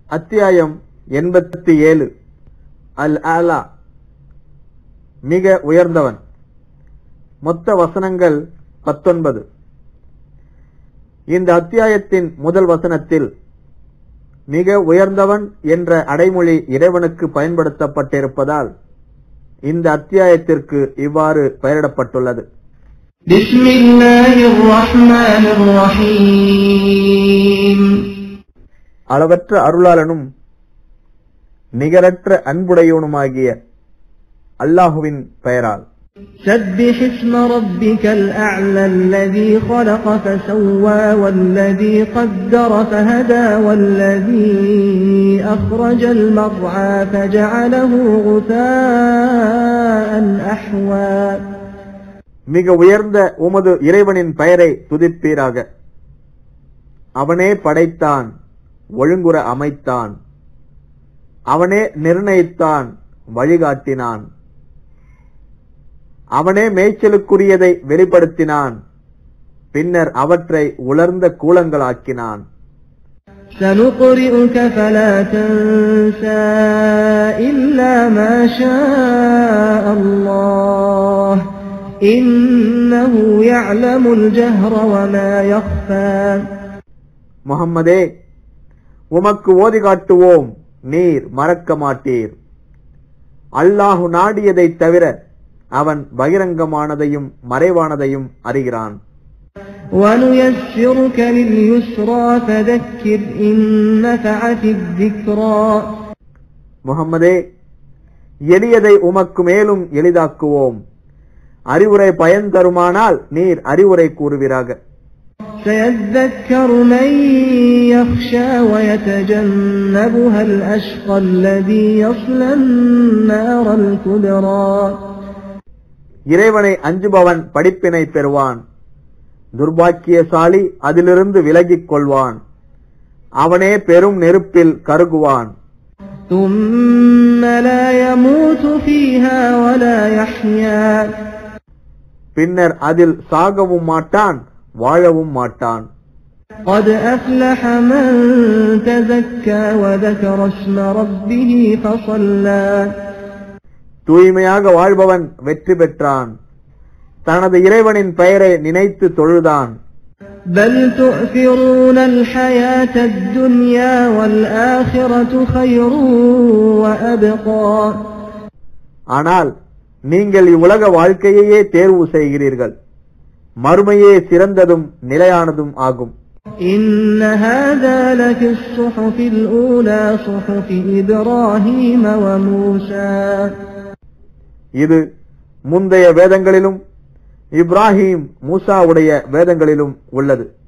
அத்தியாயம் எண்பத்தி ஏழு அல் ஆலா மிக உயர்ந்தவன் மொத்த வசனங்கள் பத்தொன்பது இந்த அத்தியாயத்தின் முதல் வசனத்தில் மிக உயர்ந்தவன் என்ற அடைமொழி இறைவனுக்கு பயன்படுத்தப்பட்டிருப்பதால் இந்த அத்தியாயத்திற்கு இவ்வாறு பெயரிடப்பட்டுள்ளது بسم الله الرحمن الرحيم அளவற்ற அருளாளனும் நிகரற்ற அன்புடையவனுமாகிய அல்லாஹுவின் பெயரால் سبح اسم ربك الأعلى الذي خلق فسوى والذي قدر فهدى والذي أخرج المرعى فجعله غثاء أحوى மிக உயர்ந்த உமது இறைவனின் பெயரை துதிப்பீராக அவனே படைத்தான் ஒழுங்குற அமைத்தான் அவனே நிர்ணயித்தான் வழிகாட்டினான் அவனே மேய்ச்சலுக்குரியதை வெளிப்படுத்தினான் பின்னர் அவற்றை உலர்ந்த கூலங்களாக்கினான் سنقرئك فلا تنسى إلا ما شاء الله إنه يعلم الجهر وما يخفى முகம்மதே உமக்கு ஓதி காட்டுவோம் நீர் மறக்க மாட்டீர் அல்லாஹு நாடியதைத் தவிர அவன் பகிரங்கமானதையும் மறைவானதையும் அறிகிறான் ونيسرك لليسرى فذكر إن نفعت الذكرى முகம்மதே எளியதை உமக்கு மேலும் எளிதாக்குவோம் அறிவுரை பயன் தருமானால் நீர் அறிவுரை கூறுவீராக سيذكر من يخشى ويتجنبها الأشقى الذي يصلى النار الكبرى இறைவனை அஞ்சுபவன் படிப்பினை பெறுவான் துர்பாக்கியசாலி அதிலிருந்து விலகிக் கொள்வான் அவனே பெரும் நெருப்பில் கருகுவான் ثم لا يموت فيها ولا يحيا பின்னர் அதில் சாகவும் மாட்டான் வாழவும் மாட்டான் قد أفلح من تزكى وذكر اسم ربه فصلى தூய்மையாக வாழ்பவன் வெற்றி பெற்றான் தனது இறைவனின் பெயரை நினைத்து தொழுதான் بل تؤثرون الحياة الدنيا والآخرة خير وأبقى ஆனால் நீங்கள் இவ்வுலக வாழ்க்கையையே தேர்வு செய்கிறீர்கள் மறுமையே சிறந்ததும் நிலையானதும் ஆகும் إن هذا لفي الصحف الأولى صحف إبراهيم وموسى இது முந்தைய வேதங்களிலும் இப்ராஹிம் மூசாவுடைய வேதங்களிலும் உள்ளது